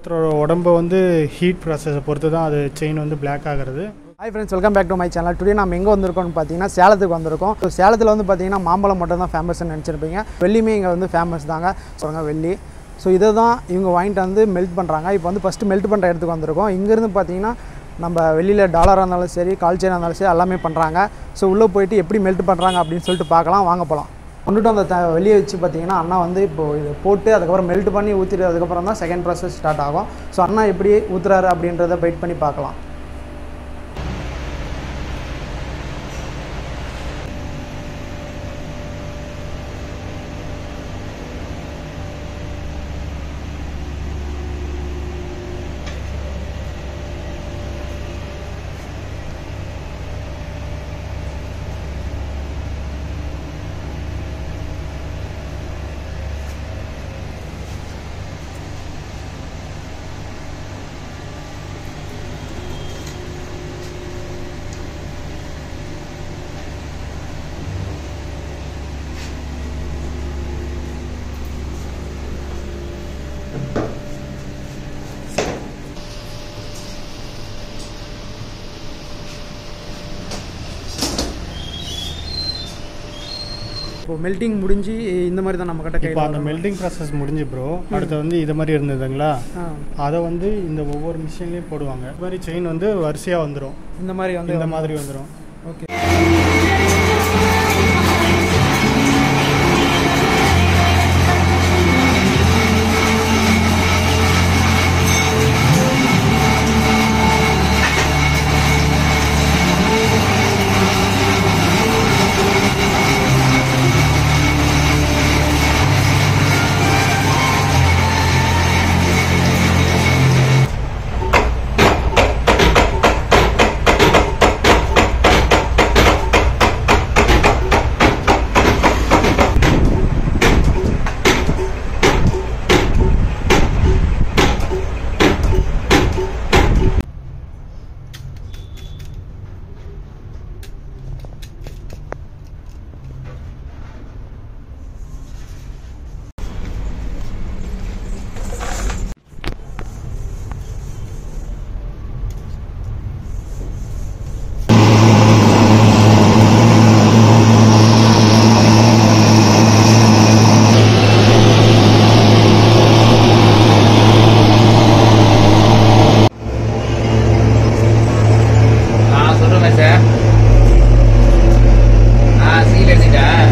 ஒவ்வொருத்தரோட உடம்பு வந்து ஹீட் ப்ராசஸை பொறுத்து தான் அது செயின் வந்து பிளாக் ஆகிறது hi friends welcome back to my channel today நம்ம எங்கே வந்திருக்கோம்னு பார்த்தீங்கன்னா சேலத்துக்கு வந்திருக்கோம் ஸோ சேலத்தில் வந்து பார்த்தீங்கன்னா மாம்பழம் மட்டும் தான் ஃபேமஸ்னு நினச்சிருப்பீங்க வெள்ளியுமே இங்கே வந்து ஃபேமஸ் தாங்க சொல்லுங்க வெள்ளி ஸோ இதை தான் இவங்க வாங்கிட்டு வந்து மெல்ட் பண்ணுறாங்க இப்போ வந்து ஃபஸ்ட்டு மெல்ட் பண்ணுற இடத்துக்கு வந்திருக்கோம் இங்கேருந்து பார்த்தீங்கன்னா நம்ம வெளியில் டாலராக இருந்தாலும் சரி கால் செயினாக இருந்தாலும் சரி எல்லாமே பண்ணுறாங்க ஸோ உள்ளே போயிட்டு எப்படி மெல்ட் பண்ணுறாங்க அப்படின்னு சொல்லிட்டு பார்க்கலாம் வாங்க போகலாம் கொண்டுட்டு வந்த த வெளியே வச்சு பார்த்தீங்கன்னா அண்ணா வந்து இப்போ இதை போட்டு அதுக்கப்புறம் மெல்ட் பண்ணி ஊற்றிட்டு அதுக்கப்புறம் தான் செகண்ட் ப்ராசஸ் ஸ்டார்ட் ஆகும் ஸோ அண்ணா எப்படி ஊற்றுறாரு அப்படின்றத வெயிட் பண்ணி பார்க்கலாம் இப்போ மெல்ட்டிங் முடிஞ்சு இந்த மாதிரி தான் நம்ம கிட்ட இப்போ கையில் அந்த மெல்டிங் ப்ராசஸ் முடிஞ்சு ப்ரோ அடுத்து வந்து இது மாதிரி இருந்ததுங்களா ஆ அதை வந்து இந்த ஒவ்வொரு மிஷின்லேயும் போடுவாங்க இது மாதிரி செயின் வந்து வரிசையாக வந்துடும் இந்த மாதிரி வந்து இந்த மாதிரி வந்துடும் ஓகே ஆ சொல்லுங்க சார் ஆ சீல் எடுத்துட்டேன்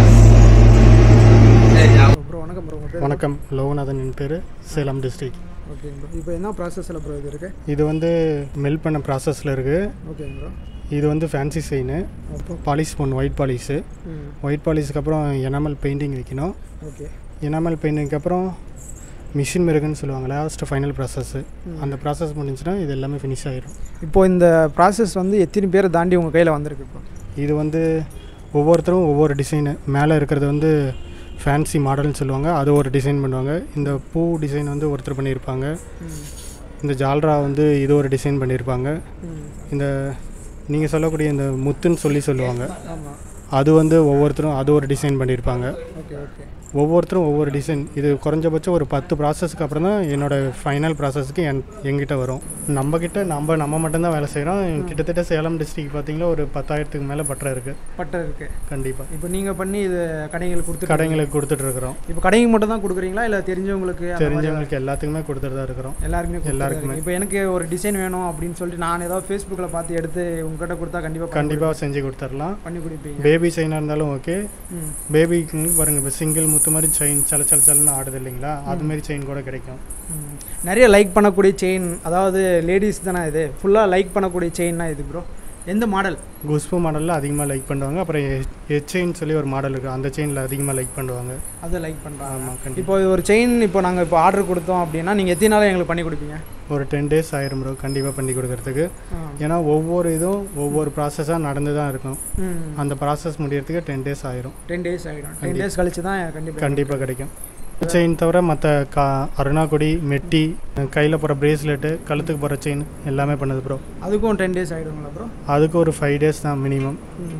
சரி நான் ப்ரோ வணக்கம் ப்ரோ உங்கள் பேர் வணக்கம் லோகநாதன் என் பேர் சேலம் டிஸ்ட்ரிக்ட் ஓகேங்க ப்ரோ இப்போ என்ன ப்ராசஸில் ப்ரோ இது இருக்கு இது வந்து மெல்ட் பண்ண ப்ராசஸில் இருக்குது ஓகேங்க ப்ரோ இது வந்து ஃபேன்சி செயின் அப்போ பாலிஷ் பண்ணணும் ஒயிட் பாலிஷு ம் ஒயிட் பாலிஷ்க்கு அப்புறம் எனாமல் பெயிண்டிங் வைக்கணும் ஓகே எனாமல் பெயிண்டிங்க்கு அப்புறம் மிஷின் மிருகுன்னு சொல்லுவாங்க லாஸ்ட் ஃபைனல் ப்ராசஸ்ஸு அந்த ப்ராசஸ் முடிஞ்சுன்னா இது எல்லாமே ஃபினிஷ் ஆயிடும் இப்போ இந்த ப்ராசஸ் வந்து எத்தனை பேர் தாண்டி உங்கள் கையில் வந்திருக்கு இப்போ இது வந்து ஒவ்வொருத்தரும் ஒவ்வொரு டிசைனு மேலே இருக்கிறது வந்து ஃபேன்சி மாடல்னு சொல்லுவாங்க அது ஒரு டிசைன் பண்ணுவாங்க இந்த பூ டிசைன் வந்து ஒருத்தர் பண்ணியிருப்பாங்க இந்த ஜால்ரா வந்து இது ஒரு டிசைன் பண்ணியிருப்பாங்க ம் இந்த நீங்கள் சொல்லக்கூடிய இந்த முத்துன்னு சொல்லி சொல்லுவாங்க ஆமாம் அது வந்து ஒவ்வொருத்தரும் அது ஒரு டிசைன் பண்ணியிருப்பாங்க ஓகே ஓகே ஒவ்வொருத்தரும் ஒவ்வொரு டிசைன் இது குறைஞ்சபட்சம் ஒரு பத்து ப்ராசஸ்க்கு அப்புறம் தான் என்னோட ஃபைனல் ப்ராசஸ்க்கு என் எங்கிட்ட வரும் நம்ம கிட்ட நம்ம நம்ம மட்டும்தான் வேலை செய்கிறோம் கிட்டத்தட்ட சேலம் டிஸ்ட்ரிக்ட் பார்த்தீங்கன்னா ஒரு பத்தாயிரத்துக்கு மேலே பட்டறை இருக்குது பட்டை இருக்கு கண்டிப்பாக இப்போ நீங்கள் பண்ணி இது கடைங்களுக்கு கொடுத்து கடைங்களுக்கு கொடுத்துட்ருக்குறோம் இப்போ கடைக்கு மட்டும் தான் கொடுக்குறீங்களா இல்லை தெரிஞ்சவங்களுக்கு அந்த மாதிரி தெரிஞ்சவங்களுக்கு எல்லாத்துக்குமே கொடுத்துட்டு தான் இருக்கிறோம் எல்லாருக்குமே எல்லாருக்குமே. எல்லாருக்குமே இப்போ எனக்கு ஒரு டிசைன் வேணும் அப்படின்னு சொல்லிட்டு நான் ஏதாவது ஃபேஸ்புக்கில் பார்த்து எடுத்து உங்ககிட்ட கொடுத்தா கண்டிப்பாக கண்டிப்பாக செஞ்சு கொடுத்துடலாம் பண்ணி கொடுப்பீங்க பேபி செயினாக இருந்தாலும் ஓகே ம் பேபிக்கு பாருங்கள் இப்போ சிங்கிள் முத்து மாதிரி செயின் சல சல சலன்னு ஆடுது இல்லைங்களா அது மாதிரி செயின் கூட கிடைக்கும் ம். நிறைய லைக் பண்ணக்கூடிய செயின் அதாவது லேடிஸ் தானே இது ஃபுல்லாக லைக் பண்ணக்கூடிய செயின்னா இது ப்ரோ எந்த மாடல் குஷ்பு மாடலில் அதிகமாக லைக் பண்ணுவாங்க அப்புறம் ஹெச் செயின் சொல்லி ஒரு மாடல் இருக்குது அந்த செயினில் அதிகமாக லைக் பண்ணுவாங்க அதை லைக் பண்ணுறாங்க ஆமாம் கண்டிப்பாக இப்போ ஒரு செயின் இப்போ நாங்கள் இப்போ ஆர்டர் கொடுத்தோம் அப்படின்னா நீங்கள் எத்தனை நாள் எங்களுக்கு பண்ணி கொடுப்பீங்க ஒரு டென் டேஸ் ஆயிரும் ப்ரோ கண்டிப்பாக பண்ணி கொடுக்கறதுக்கு ஆ. ஏன்னா ஒவ்வொரு இதுவும் ஒவ்வொரு ப்ராசஸாக நடந்து தான் இருக்கும் ம் அந்த ப்ராசஸ் முடியறதுக்கு டென் டேஸ் ஆயிரும் டென் டேஸ் ஆகிடும் டென் டேஸ் கழிச்சு தான் கண்டிப்பாக கண்டிப்பாக கிடைக்கும் செயின் தவிர மற்ற கா அருணாக்குடி மெட்டி கையில் போகிற பிரேஸ்லெட்டு கழுத்துக்கு போகிற செயின் எல்லாமே பண்ணுது ப்ரோ அதுக்கும் டென் டேஸ் ஆகிடுங்களா ப்ரோ அதுக்கு ஒரு ஃபைவ் டேஸ் தான் மினிமம்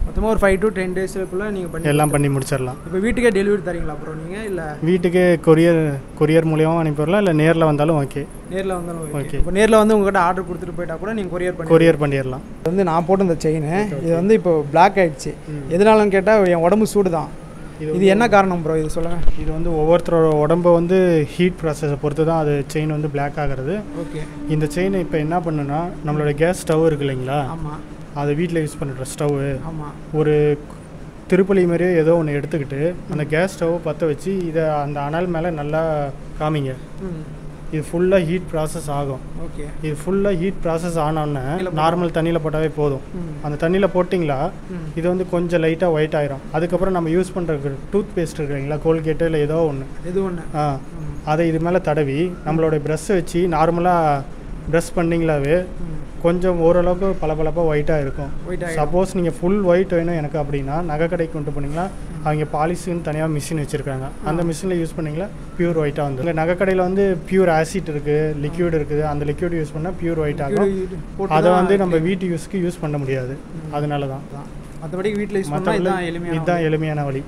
மொத்தமாக ஒரு ஃபைவ் டு டென் டேஸ்க்குள்ளே நீங்கள் பண்ணி எல்லாம் பண்ணி முடிச்சிடலாம் இப்போ வீட்டுக்கே டெலிவரி தரீங்களா ப்ரோ நீங்கள் இல்லை வீட்டுக்கு கொரியர் கொரியர் மூலியமாக அனுப்பிடலாம் இல்லை நேரில் வந்தாலும் ஓகே நேரில் வந்தாலும் ஓகே Okay. இப்போ நேரில் வந்து உங்ககிட்ட ஆர்டர் கொடுத்துட்டு போயிட்டா கூட நீங்கள் கொரியர் பண்ணி கொரியர் பண்ணிடலாம் இது வந்து நான் போட்ட இந்த செயின் இது வந்து இப்போ பிளாக் ஆயிடுச்சு எதனாலன்னு கேட்டால் என் உடம்பு சூடு தான் இது என்ன காரணம் ப்ரோ இது சொல்லுங்கள் இது வந்து ஒவ்வொருத்தரோட உடம்ப வந்து ஹீட் ப்ராசஸை பொறுத்து தான் அது செயின் வந்து Black ஆகிறது ஓகே இந்த செயின் இப்போ என்ன பண்ணுன்னா நம்மளோட கேஸ் ஸ்டவ் இருக்கு இல்லைங்களா ஆமாம் அதை வீட்டில் யூஸ் பண்ணுற ஸ்டவ்வு ஆமாம் ஒரு திருப்பலி மாதிரியே ஏதோ ஒன்று எடுத்துக்கிட்டு அந்த கேஸ் ஸ்டவ்வை பற்ற வச்சு இதை அந்த அனல் மேலே நல்லா காமிங்க ம் இது ஃபுல்லாக ஹீட் ப்ராசஸ் ஆகும் ஓகே இது ஃபுல்லாக ஹீட் ப்ராசஸ் ஆனோடனே நார்மல் தண்ணியில் போட்டாவே போதும் ம் அந்த தண்ணியில் போட்டிங்களா ம். இது வந்து கொஞ்சம் லைட்டாக ஒயிட் ஆயிரும் அதுக்கப்புறம் நம்ம யூஸ் பண்ணுற டூத் பேஸ்ட் இருக்கு இல்லைங்களா கோல்கேட்டு இல்லை ஏதோ ஒன்று இது ஒன்று ஆ அதை இது மேலே தடவி நம்மளோட ப்ரஷ்ஷை வச்சு நார்மலாக ப்ரஷ் பண்ணிங்களாவே ம் கொஞ்சம் ஓரளவுக்கு பளபளப்பாக ஒயிட்டாக இருக்கும் ஒயிட் ஆகி சப்போஸ் நீங்கள் ஃபுல் ஒயிட் வேணும் எனக்கு அப்படின்னா நகை கடைக்கு கொண்டு போனீங்களா அவங்க பாலிஷுன்னு தனியாக மிஷின் வச்சுருக்காங்க அந்த மிஷினில் யூஸ் பண்ணீங்களா பியூர் ஒயிட்டாக வந்து இல்லை நகை கடையில் வந்து பியூர் ஆசிட் இருக்குது லிக்யூட் இருக்குது அந்த லிக்யூட் யூஸ் பண்ணால் பியூர் ஒயிட் ஆகும் போட்டு அதை வந்து நம்ம வீட்டு யூஸ்க்கு யூஸ் பண்ண முடியாது அதனால தான் மற்றபடி வீட்டில் யூஸ் பண்ணால் மற்றபடி இதுதான் எளிமையான இதுதான் எளிமையான வழி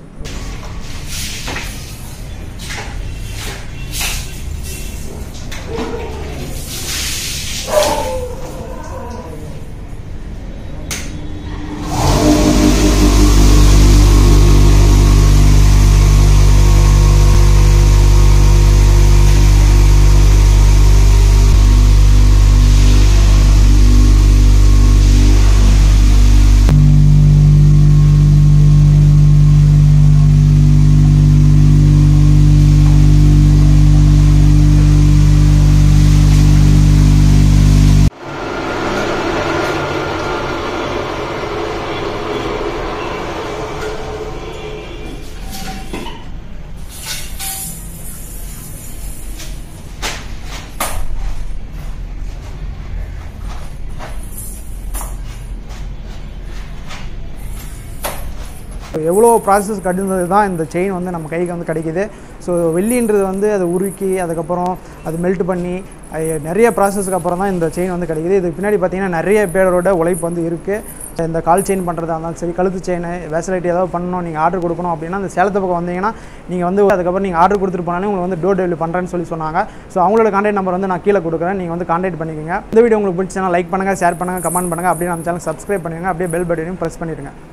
எவ்வளோ ப்ராசஸ் கடினது தான் இந்த செயின் வந்து நம்ம கைக்கு வந்து கிடைக்குது ஸோ வெள்ளின்றது வந்து அதை உருக்கி அதுக்கப்புறம் அது மெல்ட் பண்ணி அது நிறைய ப்ராசஸ்க்கு அப்புறம் தான் இந்த செயின் வந்து கிடைக்குது இது பின்னாடி பார்த்தீங்கன்னா நிறைய பேரோட உழைப்பு வந்து இருக்குது இந்த கால் செயின் பண்ணுறதா இருந்தாலும் சரி கழுத்து செயின் வேசலைட்டி ஏதாவது பண்ணணும் நீங்கள் ஆர்டர் கொடுக்கணும் அப்படின்னா அந்த சேலத்து பக்கம் வந்தீங்கன்னா நீங்கள் வந்து அதுக்கப்புறம் நீங்கள் ஆர்டர் கொடுத்துட்டு போனாலே உங்களுக்கு வந்து டோர் டெலிவரி பண்ணுறேன்னு சொல்லி சொன்னாங்க ஸோ அவங்களோட கான்டாக்ட் நம்பர் வந்து நான் கீழே கொடுக்குறேன் நீங்கள் வந்து கான்டாக்ட் பண்ணிக்கோங்க இந்த வீடியோ உங்களுக்கு பிடிச்சா லைக் பண்ணுங்கள் ஷேர் பண்ணுங்கள் கமெண்ட் பண்ணுங்கள் அப்படியே நம்ம சேனல் சப்ஸ்கிரைப் பண்ணிடுங்க அப்படியே பெல் பட்டனையும் ப்ரெஸ் பண்ணிடுங்க